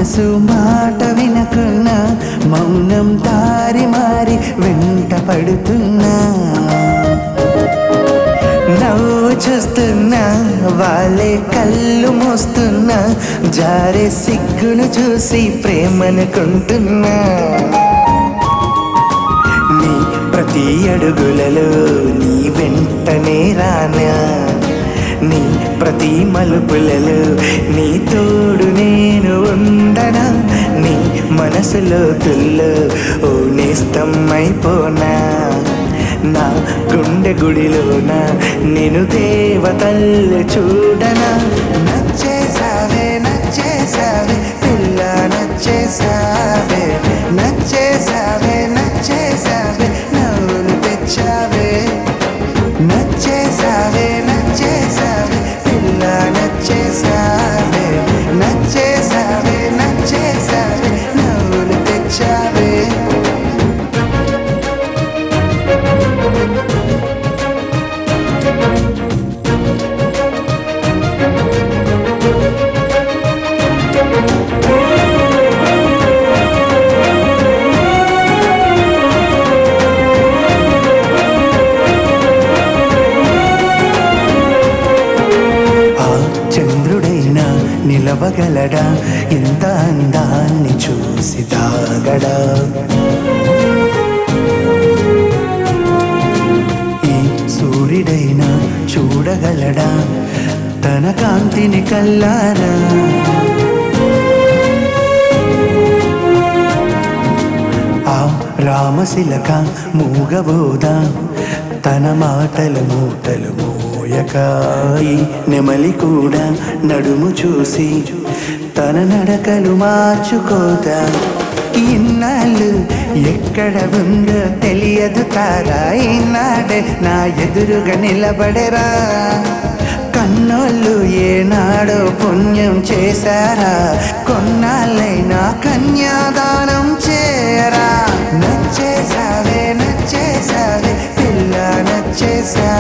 మనసు మాట వినకున్నా మౌనం దారి మారి వెంట పడుతున్నా నవ్వు చూస్తున్నా వాళ్ళే కళ్ళు మోస్తున్నా జారే సిగ్గును చూసి ప్రేమనుకుంటున్నా నీ ప్రతి అడుగులలో నీ వెంటనే రానా నీ ప్రతి మలుపులలో నీ తోడు నేను ఉండనా నీ మనసులో తుల్లో ఓ నేస్తం అయిపోనా నా గుండె గుడిలోన నేను దేవతల్లి చూడనా నచ్చేసావే నచ్చేసావే పిల్ల నచ్చేసావే నచ్చేసావే నచ్చేసావే నవ్వులు తెచ్చావే నచ్చేసావే నచ్చేసావే పిల్ల నచ్చేసావే నచ్చేసావే నచ్చేసావే నవ్వులు తెచ్చావే ఆ చంద్రుడైనా నిలవగలడా ఇంత అందాన్ని చూసి దాగడా ఈ సూర్యుడైనా చూడగలడా తన కాంతిని కల్లారా ఆ రామశిలక మూగబోద తన మాటలు మూటలు మోయక ఈ నెమలి కూడా నడుము చూసి తన నడకలు మార్చుకోదా ఇన్నాళ్ళు ఎక్కడ ఉందో తెలియదు తారా ఈనాడే నా ఎదురుగా నిలబడరా కన్నోళ్ళు ఏనాడో పుణ్యం చేశారా కొన్నాళ్ళైనా కన్యాదానం చేరా నచ్చేసావే నచ్చేసావే పిల్ల నచ్చేసా